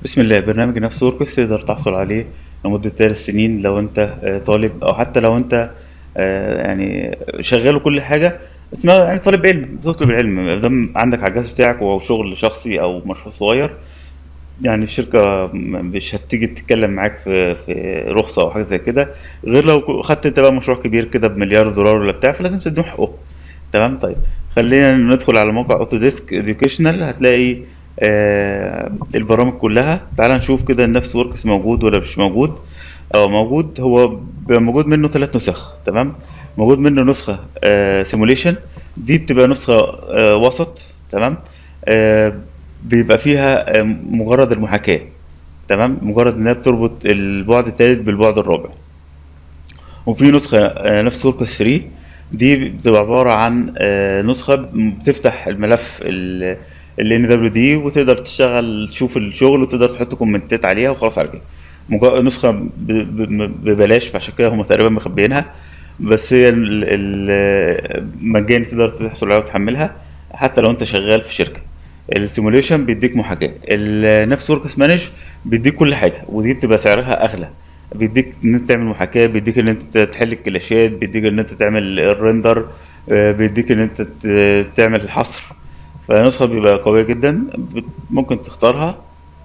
بسم الله برنامج نفس وركس تقدر تحصل عليه لمدة ثلاث سنين لو انت آه، طالب او حتى لو انت آه، يعني شغال وكل حاجة اسمها يعني طالب علم بتطلب العلم ما دام عندك على الجهاز بتاعك او شغل شخصي او مشروع صغير يعني الشركة م- مش هتيجي تتكلم معاك في في رخصة او حاجة زي كده غير لو خدت انت بقى مشروع كبير كده بمليار دولار ولا بتاع فلازم تديهم حقوق تمام طيب خلينا ندخل على موقع اوتوديسك اديوكيشنال هتلاقي آه البرامج كلها تعال نشوف كده النفس وركس موجود ولا مش موجود اه موجود هو بيبقى موجود منه ثلاث نسخ تمام موجود منه نسخة آه سيموليشن دي بتبقى نسخة آه وسط تمام آه بيبقى فيها آه مجرد المحاكاة تمام مجرد انها بتربط البعد الثالث بالبعد الرابع وفي نسخة آه، نفس وركس فري دي بتبقى عبارة عن آه، نسخة بتفتح الملف ال ال NWD وتقدر تشتغل تشوف الشغل وتقدر تحط كومنتات عليها وخلاص على كده مجا- نسخة ب- ب- ببلاش فعشان كده هم تقريبا مخبيينها بس هي ال- ال- مجاني تقدر تحصل عليها وتحملها حتى لو انت شغال في شركة السيموليشن بيديك محاكاة النفس وركس مانج بيديك كل حاجة ودي بتبقى سعرها أغلى بيديك ان انت تعمل محاكاة بيديك ان انت تحل الكلاشات بيديك ان انت تعمل الريندر آه، بيديك ان انت ت- تعمل الحصر فنسخة بيبقى قوية جدا بت- ممكن تختارها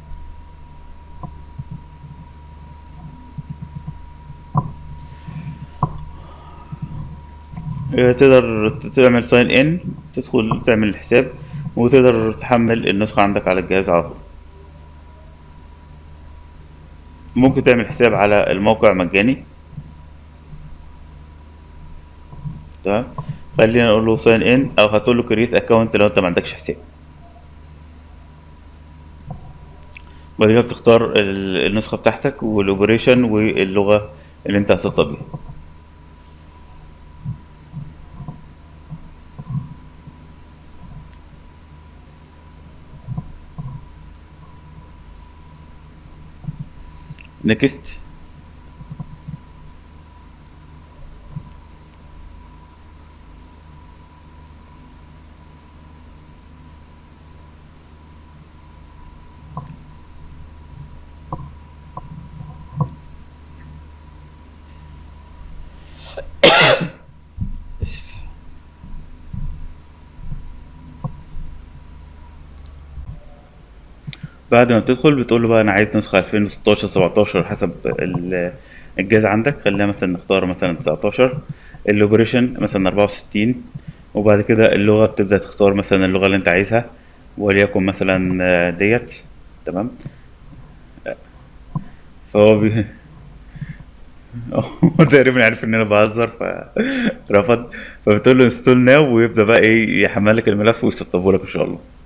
آه، تقدر ت- تعمل ساين ان تدخل تعمل الحساب وتقدر تحمل النسخة عندك على الجهاز على طول ممكن تعمل حساب على الموقع مجاني تمام خلينا نقول له ساين ان او هتقول له كريت اكونت لو انت ما عندكش حساب بعد كده بتختار ال- النسخة بتاعتك والاوبريشن واللغة اللي انت هتسطب بيها نكست اسف بعد ما بتدخل بتقول له بقى انا عايز نسخة 2016 17 حسب ال- الجهاز عندك خلينا مثلا نختار مثلا 19 الاوبريشن مثلا 64 وبعد كده اللغة بتبدأ تختار مثلا اللغة اللي انت عايزها وليكن مثلا آه، ديت تمام فهو بي... هو تقريبا عارف ان انا بهزر فرفض فبتقول له انستول ناو ويبدأ بقى ايه يحمل لك الملف ويسطبه لك ان شاء الله